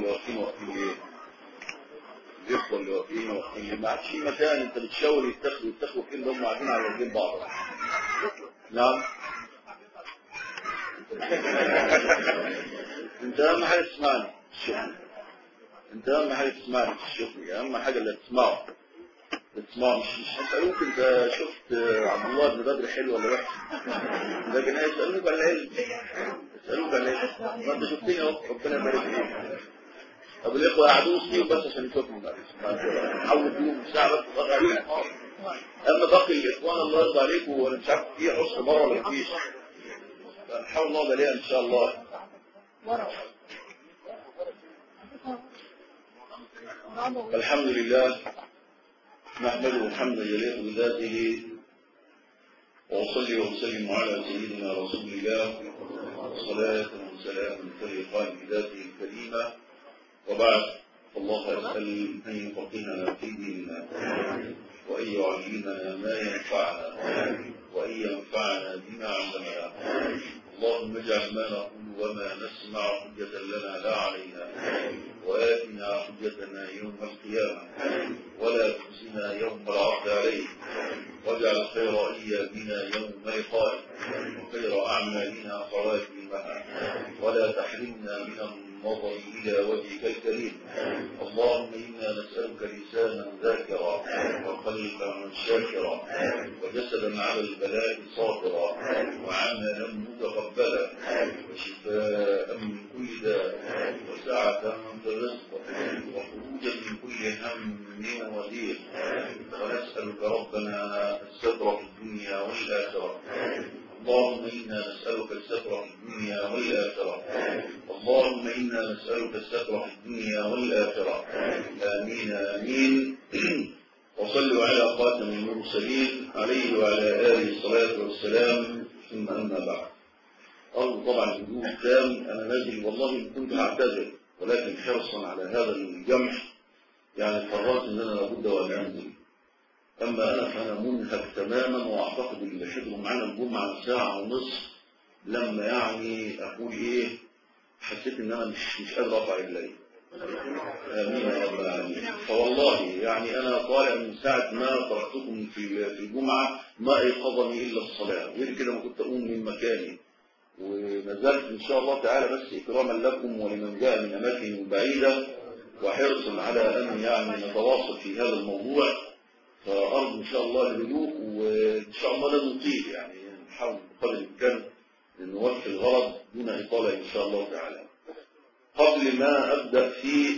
واقفين واقفين ايه؟ الاخوه اللي واقفين واقفين ما عادش في مكان انت بتشاور يتاخدوا يتاخدوا فين هم قاعدين على رجلين بعض نعم انت اهم حاجه تسمعني شوفني انت اهم حاجه تسمعني تشوفني اهم حاجه اللي تسمعه تسمعه مش مش هيسالوك انت شفت عبد الله بن بدر حلو ولا وحش لكن هيسالوك عن العلم يسالوك عن العلم ما انت شفتني اهو ربنا يبارك فيك طب الاخوه قعدوا فيهم بس عشان يشوفوا حاول فيهم ساعه بس تضغط عليهم اما باقي الاخوان الله يرضى عليكم وانا مش عارف في عسر مره ولا مفيش نحاول نقعد عليها ان شاء الله الحمد لله نحمده حمدا يليق بذاته وأصلي وأسلم على سيدنا رسول الله صلاة وسلام تليقان بذاته الكريمة وبعد الله أسأل أن يفقهنا في ديننا وأن يعلمنا ما ينفعنا وأن ينفعنا بما علمنا اللهم اجعل ما نقول وما نسمع حجة لنا لا علينا وآتنا حجتنا يوم القيامة ولا تخزنا يوم العرض عليك واجعل خير أيامنا يوم لقائك وخير أعمالنا خواتمها ولا تحرمنا من النظر إلى وجهك الكريم اللهم إنا نسألك لسانا ذاكرا وقلبا شاكرا وجسدا على البلاء صابرا وعملا متقبلا وشفاء من كل داء وسعة في الرزق وخروجا من كل هم وضيق ونسألك ربنا الستر في الدنيا والآخرة اللهم إنا نسألك الستر في الدنيا والآخرة اللهم إنا نسألك الستر في الدنيا والآخرة آمين آمين وصلوا على خاتم المرسلين عليه وعلى آله الصلاة والسلام ثم أما بعد أرجو طبعا الهدوء التام أنا نازل والله كنت هعتذر ولكن حرصا على هذا الجمع يعني قررت أن أنا لابد وأن أنزل أما أنا فأنا منهك تماما وأعتقد اللي حضروا معانا الجمعة ساعة ونصف لما يعني أقول إيه حسيت إن أنا مش مش قادر أرفع رجلي آمين يا رب العالمين فوالله يعني أنا طالع من ساعة ما تركتكم في في الجمعة ما أيقظني إلا الصلاة غير كده ما كنت أقوم من مكاني وما زلت إن شاء الله تعالى بس إكراما لكم ولمن جاء من أماكن بعيدة وحرصا على أن يعني نتواصل في هذا الموضوع فأرجو إن شاء الله الهدوء وإن شاء الله لا نطيل يعني نحاول بقدر الإمكان نوفي الغرض دون إطالة إن شاء الله تعالى قبل ما أبدأ في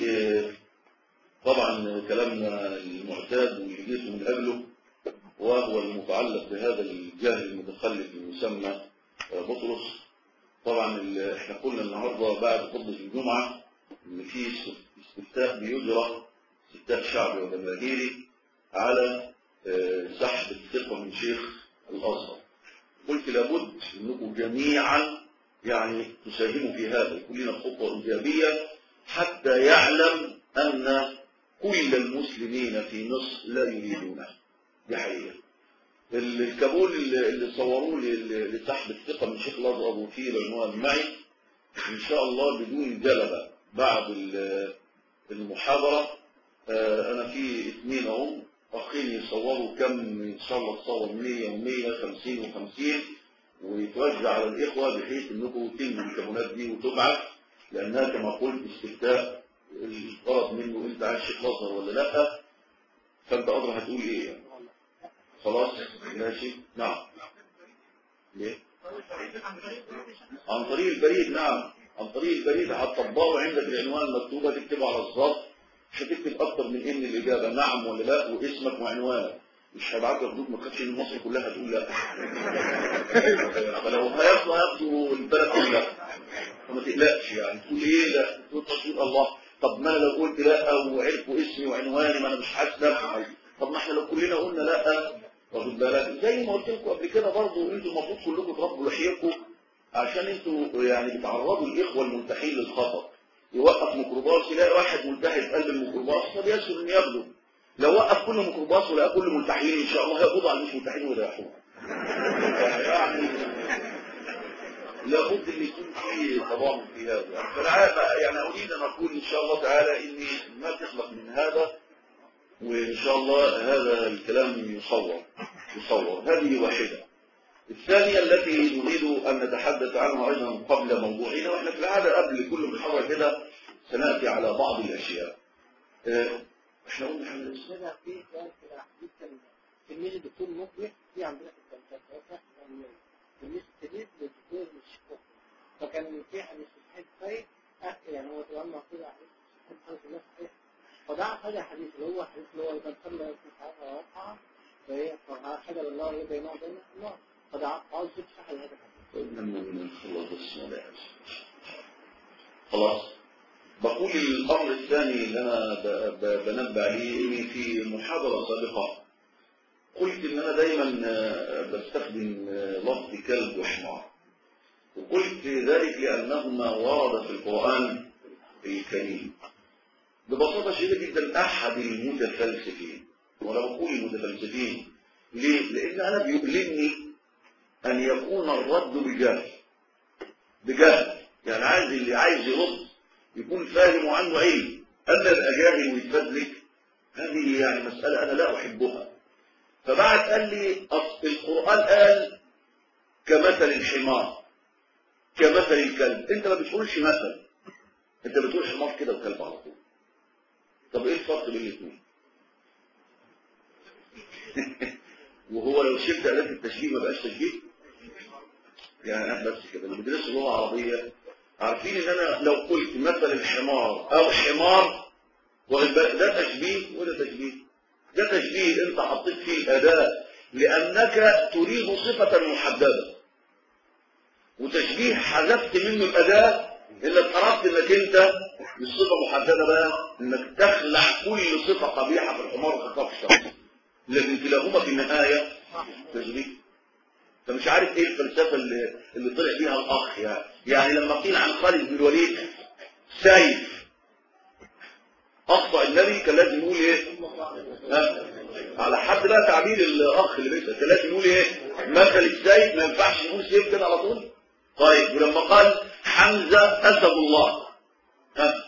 طبعا كلامنا المعتاد واللي جيت من قبله وهو المتعلق بهذا الجاهل المتخلف المسمى بطرس طبعا احنا قلنا النهارده بعد خطبه الجمعه ان في استفتاء بيجرى استفتاء شعبي وجماهيري على سحب الثقه من شيخ الازهر قلت لابد انكم جميعا يعني تساهموا في هذا يكون لنا خطوه ايجابيه حتى يعلم ان كل المسلمين في مصر لا يريدونه دي حقيقه الكابول اللي صوروه لسحب الثقة من شيخ الأزهر أبو فيه عنوان معي إن شاء الله بدون جلبة بعد المحاضرة أنا في اثنين أهم أخين يصوروا كم إن شاء الله تصور 100 و100 50 و50 ويتوزع على الإخوة بحيث إنكم تلموا الكابولات دي وتبعث لأنها كما قلت استفتاء الغرض منه أنت عايز شيخ الأزهر ولا لأ فأنت أدرى هتقول إيه يعني. خلاص ماشي نعم ليه عن طريق البريد نعم عن طريق البريد هتطبقه عندك العنوان مكتوبه تكتبه على الظرف مش هتكتب اكتر من ان الاجابه نعم ولا لا واسمك وعنوانك مش هيبعت لك خطوط ما تخافش ان مصر كلها تقول لا فلو هياخدوا هياخدوا البلد كلها فما تقلقش يعني تقول ايه لا تقول تقول الله طب ما انا لو قلت لا وعرفوا اسمي وعنواني ما انا مش حاسس نفسي طب ما احنا لو كلنا قلنا لا واخد بالك زي ما قلت لكم قبل كده برضه انتوا المفروض كلكم تربوا لحيتكم عشان انتوا يعني بتعرضوا الاخوه الملتحين للخطر يوقف ميكروباص يلاقي واحد ملتحي في قلب الميكروباص فبيسهل انه ياخده لو وقف كل ميكروباص ولقى كل ملتحين ان شاء الله هيقبضوا على المش ملتحين ويريحوهم يعني لابد ان يكون في تضامن في هذا فانا يعني اريد ان اقول ان شاء الله تعالى اني ما تخلق من هذا وان شاء الله هذا الكلام يصور يصور هذه واحده الثانيه التي نريد ان نتحدث عنها ايضا قبل موضوعنا واحنا في العاده قبل كل محاضره كده سناتي على بعض الاشياء آه، احنا قلنا حاجه كده في سؤال كده حديث كان تلميذ الدكتور مصلح في عندنا في الفلسفه تلميذ تلميذ للدكتور مش فكان في حديث صحيح صحيح يعني هو تولى كده حديث صحيح الله صحيح فدعا هذا حديث اللي هو حديث اللي هو إذا صلى في حاجة واقعة فهي فحاجة لله اللي بينه وبين الله فدعا عاوز تفتح هذا الحديث من خلاص خلاص بقول الأمر الثاني اللي أنا ب- ب- بنبه عليه إني في محاضرة سابقة قلت إن أنا دايما آه، بستخدم آه، لفظ كلب وحمار وقلت ذلك لأنهما ورد في القرآن الكريم ببساطة شديدة جدا أحد المتفلسفين وأنا بقول المتفلسفين ليه؟ لأن أنا بيؤلمني أن يكون الرد بجهل بجهل يعني عايز اللي عايز يرد يكون فاهم وعنده علم أما يبقى جاهل ويتفزلك هذه يعني مسألة أنا لا أحبها فبعد قال لي أصل القرآن قال كمثل الحمار كمثل الكلب انت ما بتقولش مثل انت بتقول حمار كده وكلب على طول طب ايه الفرق بين الاثنين وهو لو شلت اداه التشبيه ما بقاش تشبيه يعني احنا بس كده اللي بيدرسوا لغه عربيه عارفين ان انا لو قلت مثل الحمار او حمار واخد بالك ده تشبيه وده تشبيه ده تشبيه انت حطيت فيه الاداه لانك تريد صفه محدده وتشبيه حذفت منه الاداه انك اردت انك انت الصفه محدده بقى انك تخلع كل صفه قبيحه في الحمار وتحطها في الشخص لكن كلاهما في النهايه تشبيه انت مش عارف ايه الفلسفه اللي اللي طلع بيها الاخ يعني يعني لما قيل عن خالد بن الوليد سيف اخطا النبي كان لازم يقول ايه ها؟ على حد بقى تعبير الاخ اللي بيسال كان لازم يقول ايه مثل السيف ما ينفعش نقول سيف كده على طول طيب ولما قال حمزه اسد الله ها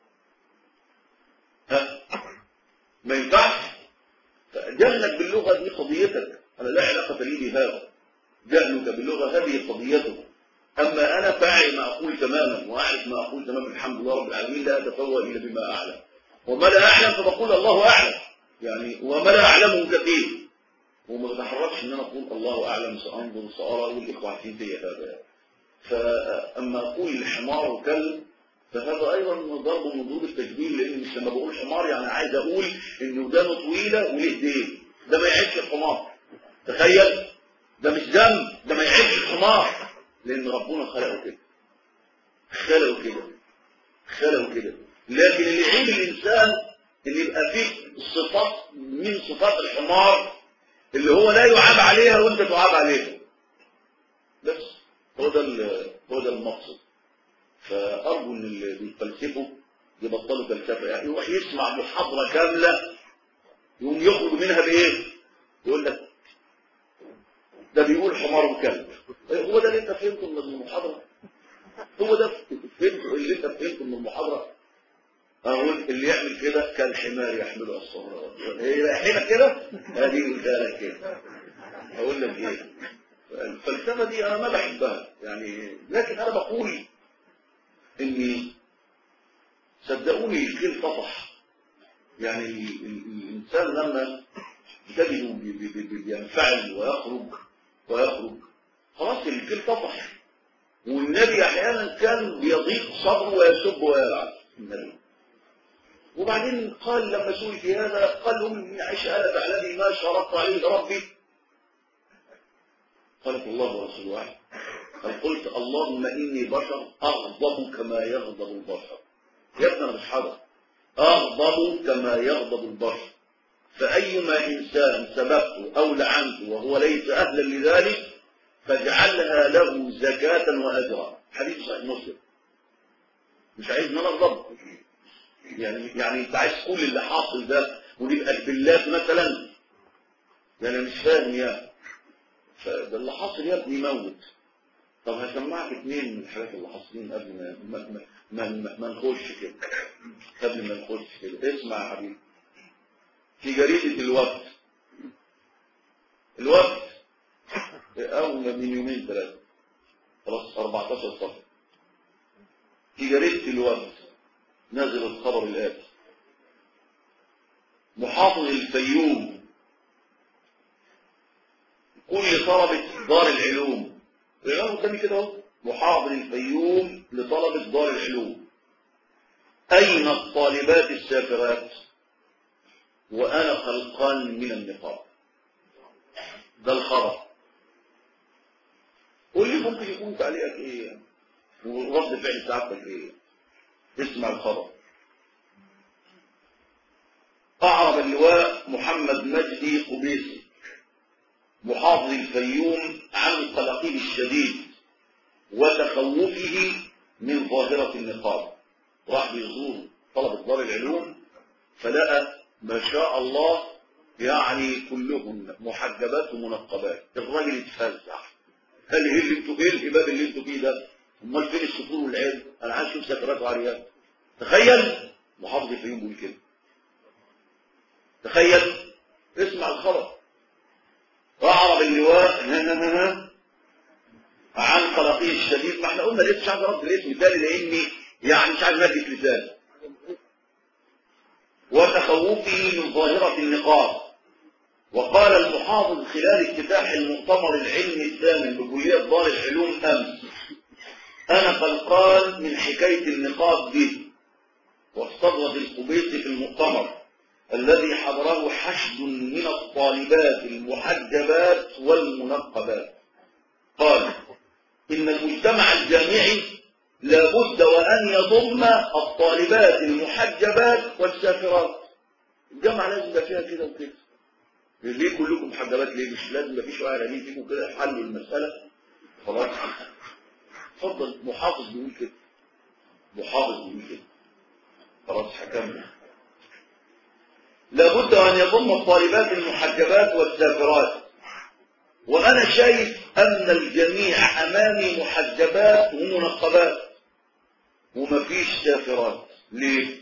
ها ما ينفعش جهلك باللغه دي قضيتك انا لا علاقه لي بهذا جهلك باللغه هذه قضيتك اما انا فاعل ما اقول تماما واعرف ما اقول تماما الحمد لله رب العالمين لا اتفوه الا بما اعلم وما لا اعلم فبقول الله اعلم يعني وما لا اعلمه كثير وما بتحركش ان انا اقول الله اعلم سانظر سارى والاخوه عارفين فيا هذا فاما اقول الحمار وكلب فهذا ايضا ضرب من ضروب التشبيه لان مش لما بقول حمار يعني عايز اقول ان ودانه طويله وليه ديل ده ما يعيش الحمار تخيل ده مش دم ده ما يعيش الحمار لان ربنا خلقه كده خلقه كده خلقه كده لكن اللي يعيب الانسان ان يبقى فيه صفات من صفات الحمار اللي هو لا يعاب عليها وانت تعاب عليها بس هو ده ال- هو ده المقصد فارجو ان اللي بيفلسفوا يبطلوا فلسفه يعني يروح يسمع محاضره كامله يقوم يخرج منها بايه؟ يقول لك ده بيقول حمار وكلب هو ده اللي انت فهمته من المحاضره هو ده فهمته اللي انت فهمته من المحاضره اقول اللي يعمل كده كان حمار يحمله الصغرى هي رايحينك كده هذه مثالك كده اقول لك ايه الفلسفه دي انا ما بحبها يعني لكن انا بقول اني صدقوني الخير طفح يعني ال- ال- الانسان لما تجده بي- بي- بي- بينفعل ويخرج ويخرج خلاص الكل طفح والنبي احيانا كان بيضيق صدره ويسب ويلعب النبي وبعدين قال لما سئل في هذا قال لهم إن عائشة ألا تعلمي ما شرطت عليه ربي قالت الله ورسوله أعلم قال قلت اللهم إني بشر أغضب كما يغضب البشر يا ابني أنا مش حجر أغضب كما يغضب البشر فأيما إنسان سبقته أو لعنته وهو ليس أهلا لذلك فاجعلها له زكاة وأجرا حديث صحيح مسلم مش عايز ان انا اغضب يعني يعني انت عايز كل اللي حاصل ده ونبقى البلاد مثلا يعني مش فاهم يا فده اللي حاصل يا ابني موت طب هسمعك اثنين من الحاجات اللي حاصلين قبل ما ما ما, ما, ما نخش كده قبل ما نخش كده اسمع يا حبيبي في جريدة الوقت الوقت أول من يومين ثلاثة خلاص 14 صفحة في جريدة الوقت نزل الخبر الآتي محافظ الفيوم كل طلبة دار العلوم العلوم قدامي كده اهو محافظ الفيوم لطلبة دار العلوم أين الطالبات السافرات وأنا خلقان من النقاب ده الخبر قول لي ممكن يكون تعليقك ايه يعني ورد فعل سعادتك ايه اسمع الخبر أعرب اللواء محمد مجدي قبيسي محافظ الفيوم عن قلقه الشديد وتخوفه من ظاهرة النقاب راح يزور طلبة دار العلوم فلقى ما شاء الله يعني كلهن محجبات ومنقبات الراجل اتفزع قال لي ايه اللي انتوا ايه الهباب اللي انتوا فيه ده امال فين السطور والعلم انا عايز اشوف سكرات وعريات تخيل محافظ الفيوم بيقول كده تخيل اسمع الخبر اعرب اللواء عن قلقه الشديد ما احنا قلنا لسه مش عايز ارد الاسم تاني لاني يعني مش عايز مادة لسان وتخوفه من ظاهرة النقاب وقال المحافظ خلال افتتاح المؤتمر العلمي الثامن بكلية دار العلوم أمس أنا قلقان من حكاية النقاب دي واستطرد القبيسي في المؤتمر الذي حضره حشد من الطالبات المحجبات والمنقبات قال إن المجتمع الجامعي لابد وأن يضم الطالبات المحجبات والسافرات الجامعة لازم يبقى فيها كده وكده ليه كلكم محجبات ليه مش لازم يبقى في شوية عربيين فيكم كده حلوا المسألة خلاص اتفضل محافظ بيقول كده محافظ بيقول كده خلاص حكمنا لابد أن يضم الطالبات المحجبات والسافرات وأنا شايف أن الجميع أمامي محجبات ومنقبات ومفيش سافرات ليه؟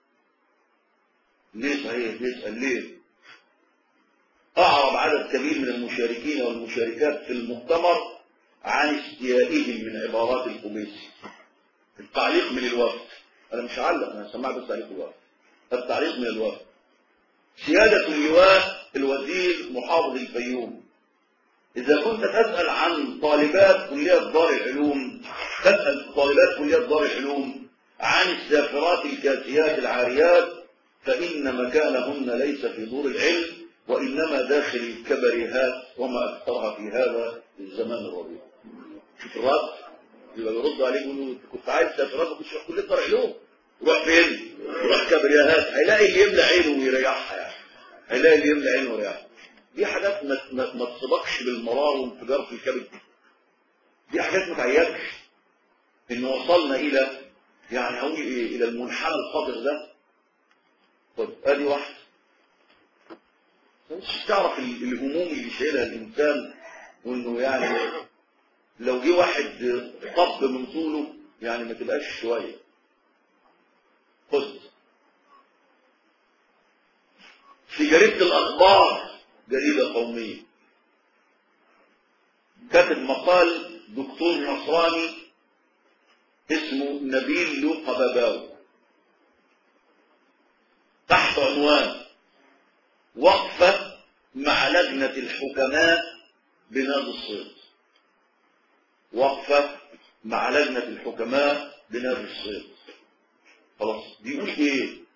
ليه صحيح بيسأل ليه؟ أعرب عدد كبير من المشاركين والمشاركات في المؤتمر عن استيائهم من عبارات القميسي التعليق من الوفد أنا مش هعلق أنا سمعت بس تعليق الوفد التعليق من الوفد سيادة اللواء الوزير محافظ الفيوم إذا كنت تسأل عن طالبات كلية دار العلوم تسأل طالبات كلية دار العلوم عن السافرات الكاسيات العاريات فإن مكانهن ليس في دور العلم وإنما داخل الكبريهات وما أكثرها في هذا الزمان الربيع شوف الرد يبقى يرد عليه يقول له كنت عايز سافرات ما كنتش في كلية دار العلوم روح فين؟ روح كبريهات هيلاقي اللي يملى عينه ويريحها يعني هيلاقي اللي يملى عينه ويريحها دي حاجات ما, ما, ما تصبكش بالمرار وانفجار في الكبد دي حاجات ما تعيبش ان وصلنا الى يعني اقول ايه الى المنحنى الخطر ده طب ادي واحد مش تعرف الهموم اللي شايلها الانسان وانه يعني لو جه واحد طب من طوله يعني ما تبقاش شويه خد في جريده الاخبار جريدة قومية كاتب مقال دكتور نصراني اسمه نبيل لوقا باباو تحت عنوان وقفة مع لجنة الحكماء بنادي الصيد وقفة مع لجنة الحكماء بنادي الصيد خلاص بيقول ايه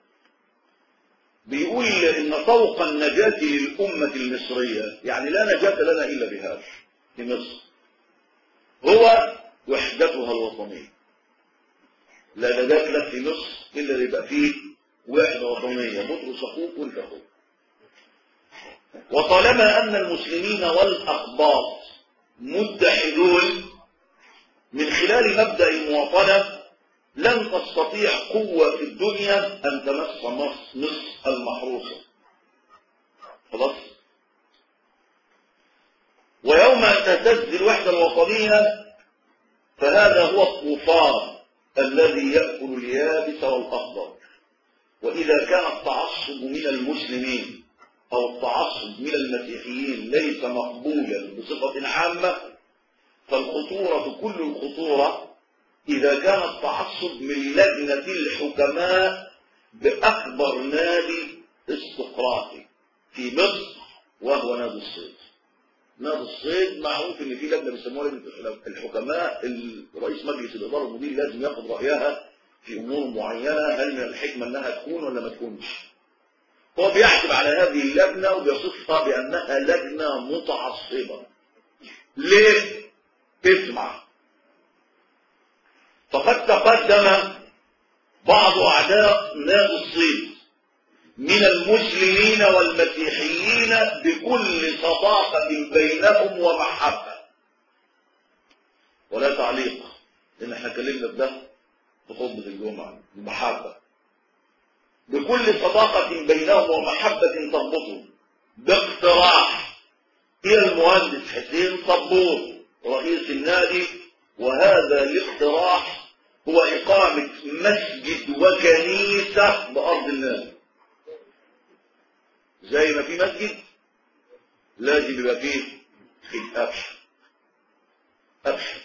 بيقول ان طوق النجاة للأمة المصرية يعني لا نجاة لنا إلا بهذا في مصر هو وحدتها الوطنية لا نجاة لك في مصر إلا يبقى فيه وحدة وطنية بطرس أخوك وانت أخوك وطالما أن المسلمين والأقباط متحدون من خلال مبدأ المواطنة لن تستطيع قوة في الدنيا أن تمس مصر مصر المحروسة خلاص ويوم أن تهتز الوحدة الوطنية فهذا هو الطوفان الذي يأكل اليابس والأخضر وإذا كان التعصب من المسلمين أو التعصب من المسيحيين ليس مقبولا بصفة عامة فالخطورة كل الخطورة إذا كان التعصب من لجنة الحكماء بأكبر نادي استقراطي في مصر وهو نادي الصيد نادي الصيد معروف ان في لجنه بيسموها لجنه الحكماء رئيس مجلس الاداره المدير لازم ياخذ رايها في امور معينه هل من الحكمه انها تكون ولا ما تكونش هو بيحسب على هذه اللجنه وبيصفها بانها لجنه متعصبه ليه اسمع فقد تقدم بعض اعداء نادي الصيد من المسلمين والمسيحيين بكل صداقة بينهم ومحبة ولا تعليق لأن احنا كلمنا في ده في خطبة الجمعة المحبة بكل صداقة بينهم ومحبة تربطهم باقتراح إلى المهندس حسين صبور رئيس النادي وهذا الاقتراح هو إقامة مسجد وكنيسة بأرض النادي زي ما في مسجد لازم يبقى فيه أبشر أبشر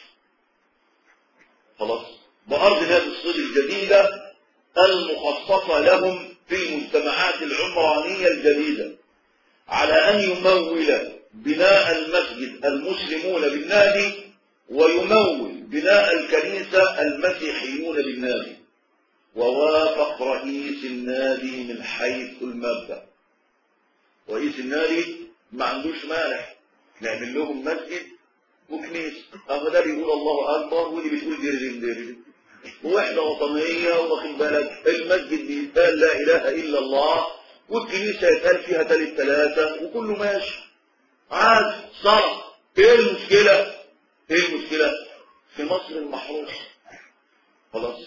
خلاص بأرض نادي الصيد الجديدة المخصصة لهم في المجتمعات العمرانية الجديدة على أن يمول بناء المسجد المسلمون بالنادي ويمول بناء الكنيسة المسيحيون بالنادي ووافق رئيس النادي من حيث المبدأ رئيس النادي ما عندوش مانع نعمل لهم مسجد وكنيسة أما ده بيقول الله أكبر ودي بتقول ديرجن ديرجن وإحنا وطنية واخد بالك المسجد بيتقال لا إله إلا الله والكنيسة يتقال فيها تالت ثلاثة وكله ماشي عاد صرف إيه المشكلة؟ إيه المشكلة؟ في مصر المحروس خلاص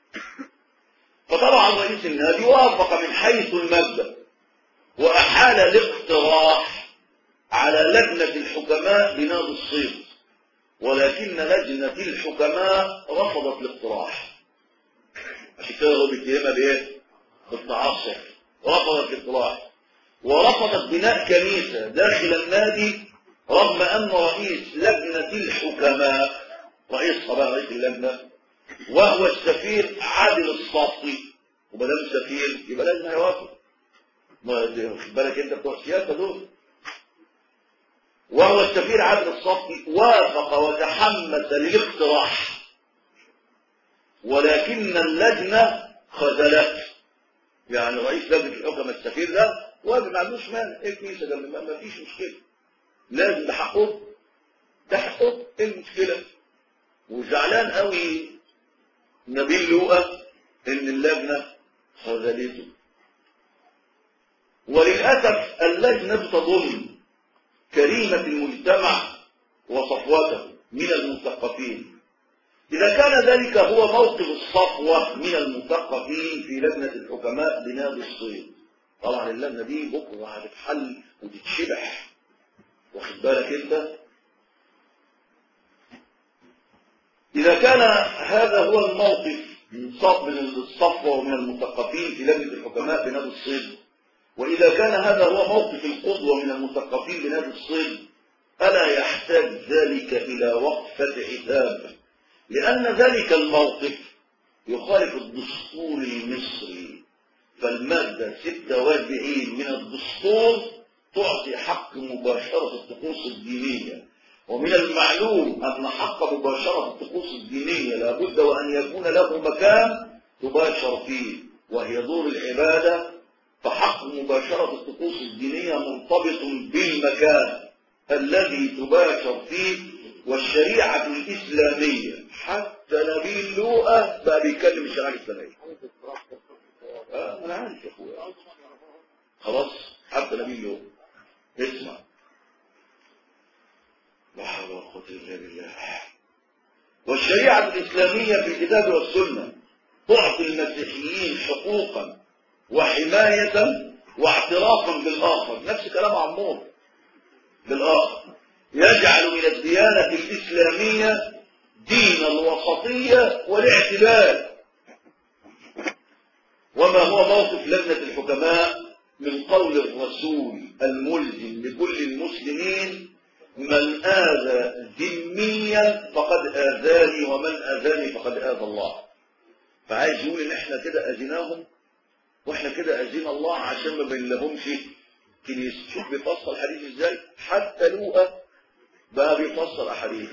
فطبعا رئيس النادي وافق من حيث المبدأ وأحال الاقتراح على لجنة الحكماء بنادي الصيد ولكن لجنة الحكماء رفضت الاقتراح عشان كده هو بيتهمها بايه؟ بالتعصب رفضت الاقتراح ورفضت بناء كنيسة داخل النادي رغم أن رئيس لجنة الحكماء رئيس طبعا رئيس اللجنة وهو السفير عادل الصافي ومدام السفير يبقى لازم هيوافق واخد بالك انت بتوع السياسه دول وهو السفير عادل الصفي وافق وتحمس للاقتراح ولكن اللجنة خذلته يعني رئيس لجنة الحكم السفير ده وافق ما عندوش مانع ايه الكنيسة ده ما فيش مشكلة لازم بحقه ده حقه ايه المشكلة وزعلان قوي نبيل لوقا ان اللجنة خذلته وللأسف اللجنة تظن كريمة المجتمع وصفوته من المثقفين إذا كان ذلك هو موقف الصفوة من المثقفين في لجنة الحكماء بنادي الصيد طبعا اللجنة دي بكرة هتتحل وتتشبح واخد بالك انت إذا كان هذا هو الموقف من الصفوة ومن المثقفين في لجنة الحكماء بنادي الصيد وإذا كان هذا هو موقف القدوة من المثقفين بنادي الصيد ألا يحتاج ذلك إلى وقفة عتاب لأن ذلك الموقف يخالف الدستور المصري فالمادة 46 من الدستور تعطي حق مباشرة الطقوس الدينية ومن المعلوم أن حق مباشرة الطقوس الدينية لابد وأن يكون له مكان تباشر فيه وهي دور العبادة فحق مباشرة الطقوس الدينية مرتبط بالمكان الذي تباشر فيه والشريعة الإسلامية حتى نبيل لوقا بقى بيتكلم الشريعة الإسلامية آه أنا عارف يا أخويا خلاص حتى نبيل لوقا اسمع لا حول ولا قوة إلا بالله والشريعة الإسلامية في الكتاب والسنة تعطي المسيحيين حقوقا وحماية واعترافا بالآخر نفس كلام عمور بالآخر يجعل من الديانة الإسلامية دين الوسطية والاعتدال وما هو موقف لجنة الحكماء من قول الرسول الملزم لكل المسلمين من آذى ذميا فقد آذاني ومن آذاني فقد آذى الله فعايز يقول ان احنا كده اذيناهم واحنا كده اذينا الله عشان ما بنلهمش كنيسه شوف بيفصل الحديث ازاي حتى لوقا بقى بيفصل احاديث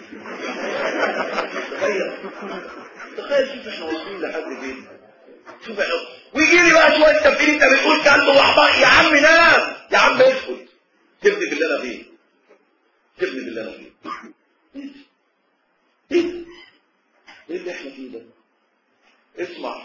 تخيل تخيل شوف احنا واصلين لحد فين شوف احنا ويجي لي بقى شويه تفكير انت بتقول كلب واحباط يا عم نام يا عم اسكت سيبني باللي انا فيه سيبني باللي انا فيه ايه ده؟ ايه اللي احنا فيه ده اسمع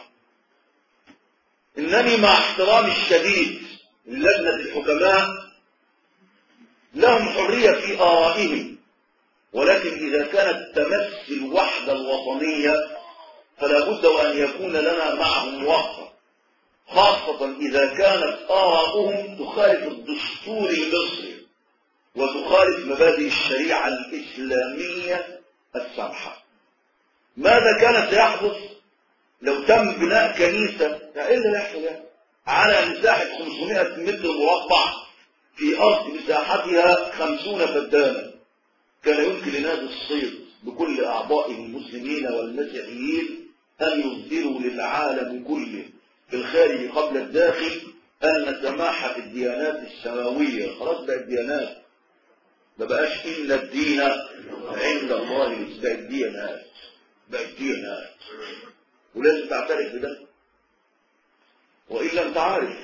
انني مع احترامي الشديد للجنه الحكماء لهم حريه في ارائهم ولكن اذا كانت تمس الوحده الوطنيه فلا بد وان يكون لنا معهم وقفه خاصه اذا كانت ارائهم تخالف الدستور المصري وتخالف مبادئ الشريعه الاسلاميه السمحه ماذا كان سيحدث لو تم بناء كنيسة ايه اللي هيحصل يعني على مساحة 500 متر مربع في أرض مساحتها 50 فدانا كان يمكن لنادي الصيد بكل أعضائه المسلمين والمسيحيين أن يظهروا للعالم كله في الخارج قبل الداخل أن سماحة الديانات السماوية خلاص بقت ديانات ما بقاش إلا الدين عند الله بقت ديانات بقت ديانات ولازم تعترف بده وإلا أنت عارف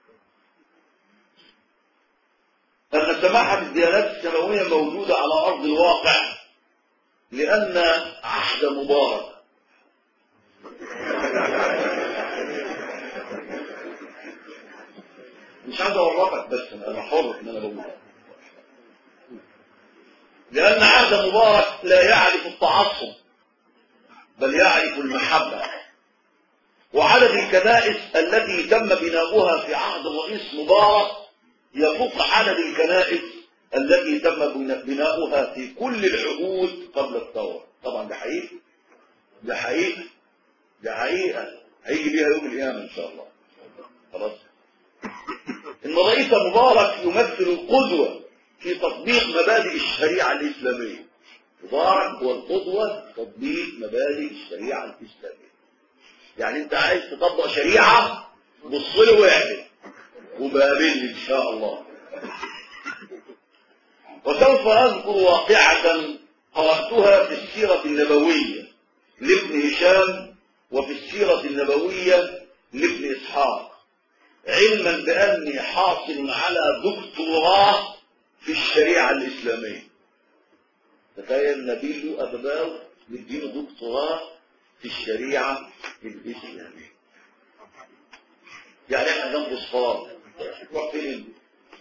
أن سماحة الديانات السماوية موجودة على أرض الواقع لأن عهد مبارك مش عايز أورطك بس أنا حر إن أنا بقول لأن عهد مبارك لا يعرف التعصب بل يعرف المحبة وعدد الكنائس التي تم بناؤها في عهد الرئيس مبارك يفوق عدد الكنائس التي تم بناؤها في كل العهود قبل الثورة طبعا ده حقيقي ده حقيقي ده حقيقة هيجي بيها يوم القيامة إن شاء الله خلاص إن الرئيس مبارك يمثل القدوة في تطبيق مبادئ الشريعة الإسلامية مبارك هو القدوة في تطبيق مبادئ الشريعة الإسلامية يعني انت عايز تطبق شريعة بص له واعمل وبقابلني ان شاء الله وسوف اذكر واقعة قرأتها في السيرة النبوية لابن هشام وفي السيرة النبوية لابن اسحاق علما باني حاصل على دكتوراه في الشريعة الاسلامية تخيل نبيل أبباو مدينه دكتوراه في الشريعة الإسلامية يعني احنا جنب الصلاة فين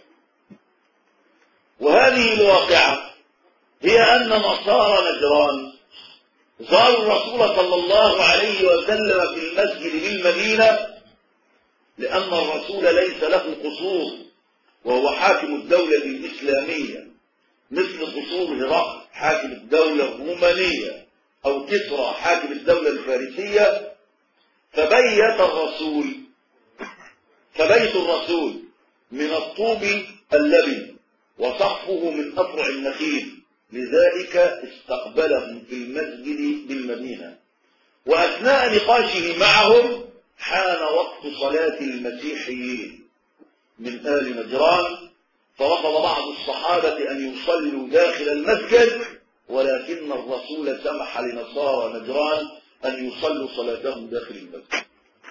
وهذه الواقعة هي أن نصارى نجران زاروا الرسول صلى الله عليه وسلم في المسجد بالمدينة لأن الرسول ليس له قصور وهو حاكم الدولة الإسلامية مثل قصور هرقل حاكم الدولة الرومانية أو كسرى حاكم الدولة الفارسية فبيت الرسول فبيت الرسول من الطوب اللبن وصحفه من أفرع النخيل لذلك استقبلهم في المسجد بالمدينة وأثناء نقاشه معهم حان وقت صلاة المسيحيين من آل نجران فرفض بعض الصحابة أن يصلوا داخل المسجد ولكن الرسول سمح لنصارى نجران أن يصلوا صلاتهم داخل المسجد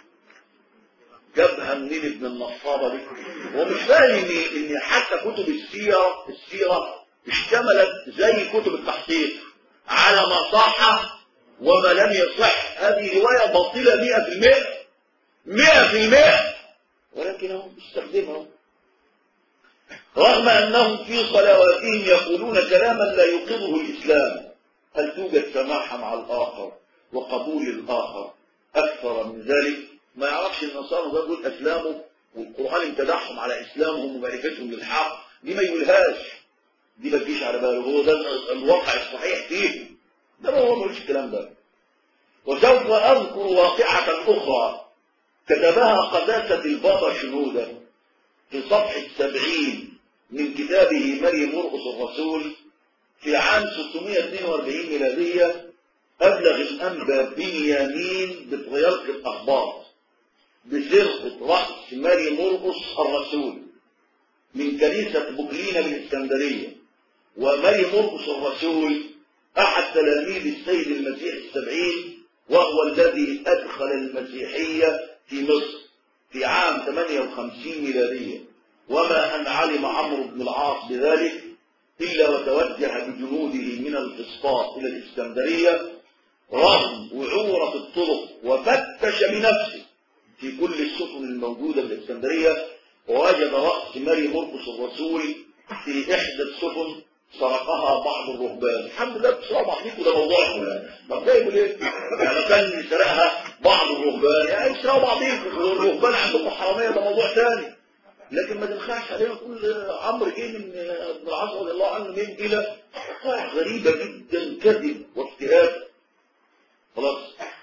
جابها منين ابن النصارى دي ومش فاهم ان حتى كتب السيرة السيرة اشتملت زي كتب التحقيق على ما صح وما لم يصح هذه رواية باطلة مئة في المئة مئة في المئة ولكنهم استخدمهم رغم أنهم في صلواتهم يقولون كلاما لا يقره الإسلام هل توجد سماحة مع الآخر وقبول الآخر أكثر من ذلك ما يعرفش النصارى ده يقول أسلامه والقرآن امتدحهم على إسلامهم ومعرفتهم للحق دي ما يقولهاش دي ما تجيش على باله هو ده الواقع الصحيح فيه ده هو ملوش الكلام ده وسوف أذكر واقعة أخرى كتبها قداسة البابا شنودة في صفحة سبعين من كتابه مريم مرقس الرسول في عام 642 ميلادية أبلغ الأنبا بنيامين بطريرك الأخبار بسرقة رأس مريم مرقس الرسول من كنيسة بوكلينا بالإسكندرية ومريم مرقس الرسول أحد تلاميذ السيد المسيح السبعين وهو الذي أدخل المسيحية في مصر في عام 58 ميلادية وما أن علم عمرو بن العاص بذلك إلا وتوجه بجنوده من الفسطاط إلى الإسكندرية رغم وعورة الطرق وفتش بنفسه في كل السفن الموجودة في الإسكندرية ووجد رأس ماري مرقس الرسول في إحدى السفن سرقها بعض الرهبان الحمد لله بسرعة بعضيكم ده موضوعكم يعني طب جايبوا ليه؟ يعني كان سرقها بعض الرهبان يعني يسرقوا بعضيكم الرهبان عندكم حرامية ده موضوع ثاني لكن ما تنخعش علينا كل عمرو جه من ابن العاص رضي الله عنه من الى حقائق غريبة جدا كذب واجتهاد خلاص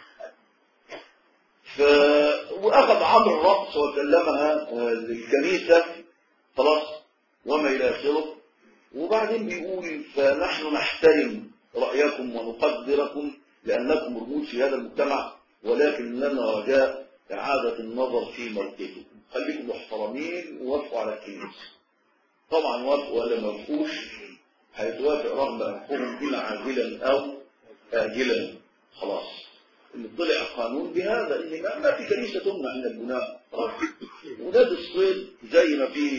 ف... واخذ عمرو الرأس وكلمها للكنيسة خلاص وما الى اخره وبعدين بيقول فنحن نحترم رأيكم ونقدركم لأنكم رموز في هذا المجتمع ولكن لنا رجاء إعادة النظر في موقفكم خليكم محترمين ووافقوا على الكنيسة طبعا وافقوا ولا ما وافقوش هيتوافق رغم أنفسهم بنا عاجلا أو آجلا خلاص اللي طلع قانون بهذا ان ما ما في كنيسه تمنع من البناء ونادي الصيد زي ما في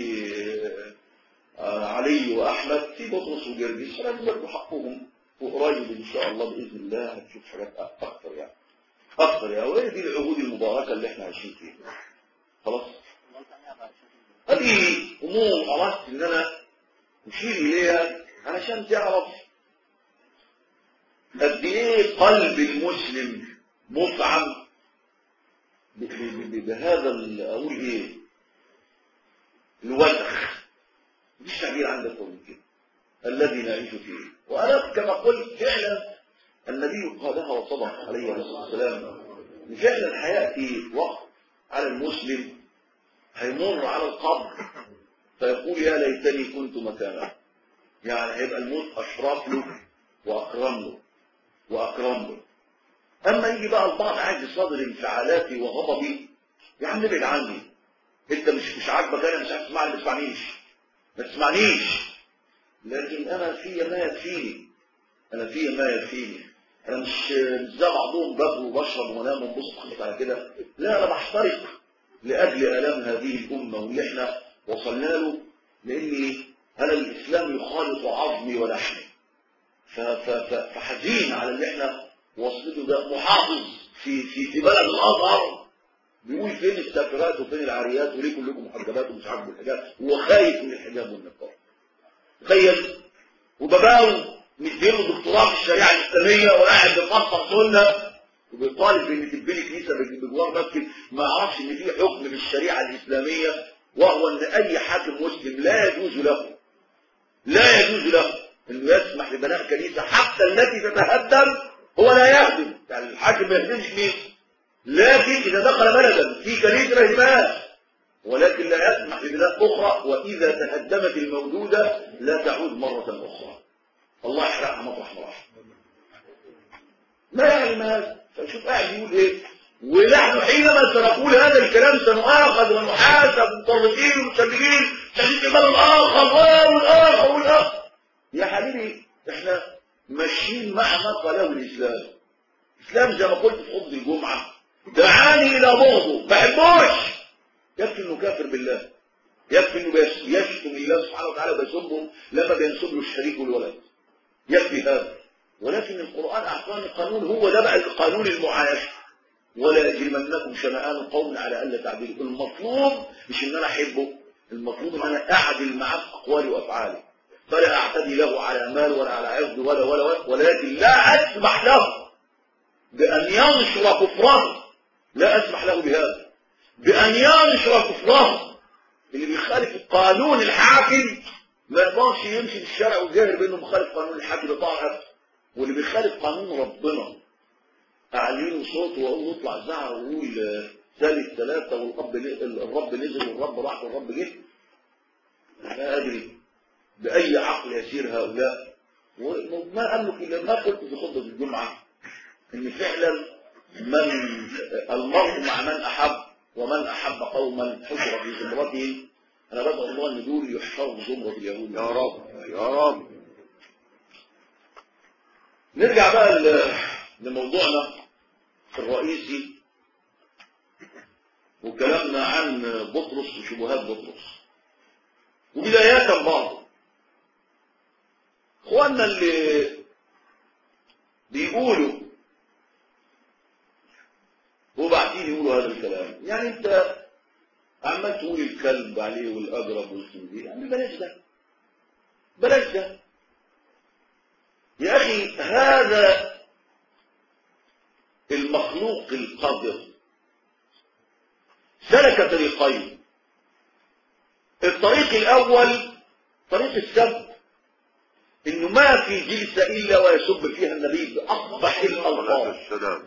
علي واحمد في بطرس وجرجس لازم ياخدوا حقهم وقريب ان شاء الله باذن الله هتشوف حاجات اكثر يعني اكثر يعني وهي دي العهود المباركه اللي احنا عايشين فيها خلاص هذه امور اردت ان انا اشير اليها علشان تعرف قد ايه قلب المسلم مفعم بهذا اقول ايه الوسخ مفيش تعبير عندك من كده الذي نعيش فيه وانا كما قلت فعلا النبي قالها وصدق عليه الصلاه والسلام فعلا هياتي وقت على المسلم هيمر على القبر فيقول يا ليتني كنت مكانه يعني هيبقى الموت اشرف له واكرم له واكرم له اما يجي بقى البعض عايز يصادر انفعالاتي وغضبي يا عم ابعد عني انت مش مش عاجبك انا مش عايز تسمعني ما تسمعنيش ما تسمعنيش لكن انا في ما يكفيني انا في ما يكفيني انا مش مش زي بعضهم باكل وبشرب وانام وانبسط خلص على كده لا انا بحترق لاجل الام هذه الامه واللي احنا وصلنا له لاني انا الاسلام يخالط عظمي ولحمي فحزين على اللي احنا وصلته ده محافظ في في في بلد الازهر بيقول فين السافرات وفين العاريات وليه كلكم محجبات ومش عاجبه الحجاب وخايف من الحجاب والنقاب تخيل وباباو مديله دكتوراه في الشريعه الاسلاميه وقاعد بيفسر سنه وبيطالب ان تتبني كنيسه بجوار مسجد ما يعرفش ان في حكم في الشريعه الاسلاميه وهو ان اي حاكم مسلم لا يجوز له لا يجوز له انه يسمح لبناء كنيسه حتى التي تتهدم هو لا يهدم يعني الحاكم ما يهدمش مين لكن اذا دخل بلدا في كنيسه ما يهدمهاش ولكن لا يسمح ببناء اخرى واذا تهدمت الموجوده لا تعود مره اخرى الله يحرقها مطرح مراح ما يعلم هذا فشوف قاعد يقول ايه ونحن حينما سنقول هذا الكلام سنؤاخذ ونحاسب مطرقين ومسلمين شديد البلد الاخر والاخر والاخر يا حبيبي احنا ماشيين مع ما قاله الاسلام الاسلام زي ما قلت في خطبه الجمعه دعاني الى بغضه ما بحبوش يكفي انه كافر بالله يكفي انه يشتم الله سبحانه وتعالى وبيسبهم لما بينسب له الشريك والولد يكفي هذا ولكن القرآن أعطاني قانون هو ده بقى القانون المعايشة ولا يجرمنكم شنآن قوم على ألا تعدلوا المطلوب مش إن أنا أحبه المطلوب إن أنا أعدل معاه في أقوالي وأفعالي فلا أعتدي له على مال ولا على عرض ولا ولا ولا ولكن لا أسمح له بأن ينشر كفره لا أسمح له بهذا بأن ينشر كفره اللي بيخالف القانون الحاكم ما يقدرش يمشي في الشارع ويجاهر بأنه مخالف قانون الحاكم بطاعة واللي بيخالف قانون ربنا اعليه صوته واقول اطلع زعق واقول آه، ثالث ثلاثة والرب ن- الرب نزل والرب راح والرب جه لا ادري باي عقل يسير هؤلاء وما املك الا ما قلت في خطبه الجمعه ان فعلا من المرء مع من احب ومن احب قوما حشر في زمرتهم انا بدعو الله ان دول يحشروا في زمره اليهود يا رب يا رب نرجع بقى ل- لموضوعنا الرئيسي وكلامنا عن بطرس وشبهات بطرس وبداية بعض اخواننا اللي بيقولوا وبعدين يقولوا هذا الكلام يعني انت عمال تقول الكلب عليه والاجرب والخنزير يعني بلاش ده بلاش ده يا أخي هذا المخلوق القادر سلك طريقين الطريق الأول طريق السب إنه ما في جلسة إلا ويسب فيها النبي بأقبح صلاة الألفاظ السلام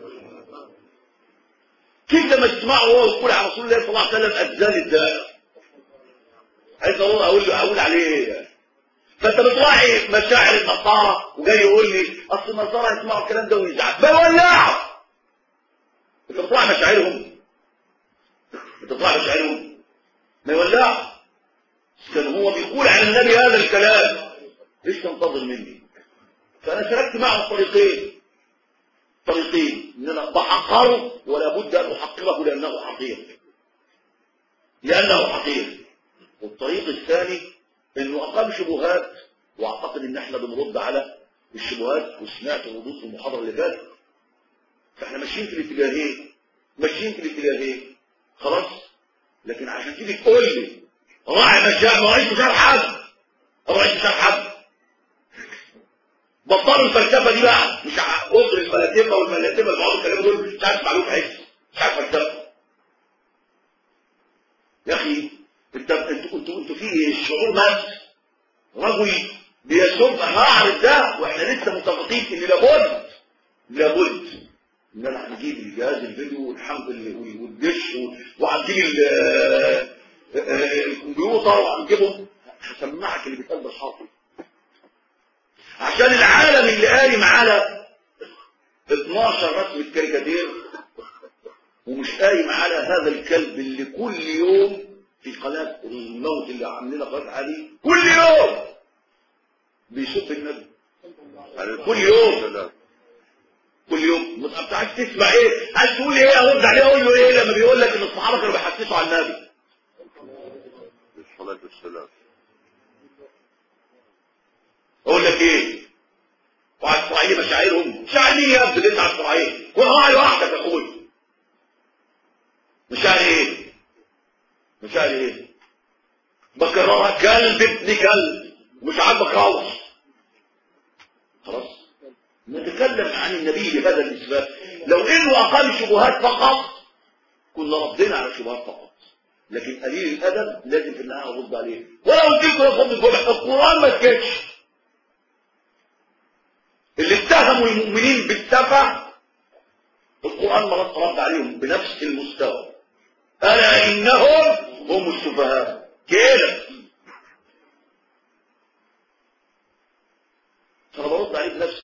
كيف لما تسمعه وهو يقول على رسول الله صلى الله عليه وسلم أجزال الداء عايز أقول أقول له أقول عليه إيه يعني فانت بتراعي مشاعر النصارى وجاي يقول لي اصل النصارى يسمعوا الكلام ده ويزعلوا بولعوا انت بتراعي مشاعرهم انت بتراعي مشاعرهم ما يولعوا كان هو بيقول عن النبي هذا الكلام ايش تنتظر مني فانا شاركت معه طريقين طريقين ان انا بحقره ولا بد ان احقره لانه حقير لانه حقير والطريق الثاني انه اقام شبهات واعتقد ان احنا بنرد على الشبهات وسمعت ردود في المحاضره اللي فاتت فاحنا ماشيين في الاتجاهين ماشيين في الاتجاهين خلاص لكن عشان تيجي تقول لي راعي مشاعر ما راعيش مشاعر حد ما راعيش مشاعر حد بطلوا الفلسفه دي بقى مش قطر الفلاسفه والفلاسفه اللي بيقعدوا يتكلموا دول مش عارف معلوم عز مش عارف فلسفه يا اخي انت انتوا انتوا انتوا في الشعور مات رجل بيسب هعرض ده واحنا لسه متفقين ان لابد لابد ان انا هنجيب الجهاز الفيديو والحمد لله والدش وهنجيب ال- آه، الكمبيوتر وهنجيبهم هسمعك اللي بيتقال بالحاصل عشان العالم اللي قايم على 12 رسمة كاريكاتير ومش قايم على هذا الكلب اللي كل يوم في قناة الموت اللي عاملينها قناة علي كل يوم بيسب النبي كل يوم. السلام. كل يوم ما انت عايز تسمع ايه عايز تقول ايه ارد عليه اقول له ايه لما بيقول لك ان الصحابه كانوا بيحسسوا على النبي الصلاة والسلام اقول لك ايه وعايز تراعي لي مشاعرهم مشاعر مين يا ابني اللي انت عايز تراعيه كل راعي لوحدك يا اخوي مشاعر ايه مشاعر ايه بكرهها كلب ابن كلب ومش عاجبك روح خلاص نتكلم عن النبي بهذا الاسباب لو انه اقام شبهات فقط كنا ردينا على شبهات فقط لكن قليل الادب لازم في النهايه ارد عليه ولو قلت لكم يا فضل الجمع القران ما سكتش اللي اتهموا المؤمنين بالسفه القران ما رد رد عليهم بنفس المستوى الا انهم هم السفهاء كده فانا برد عليه بنفس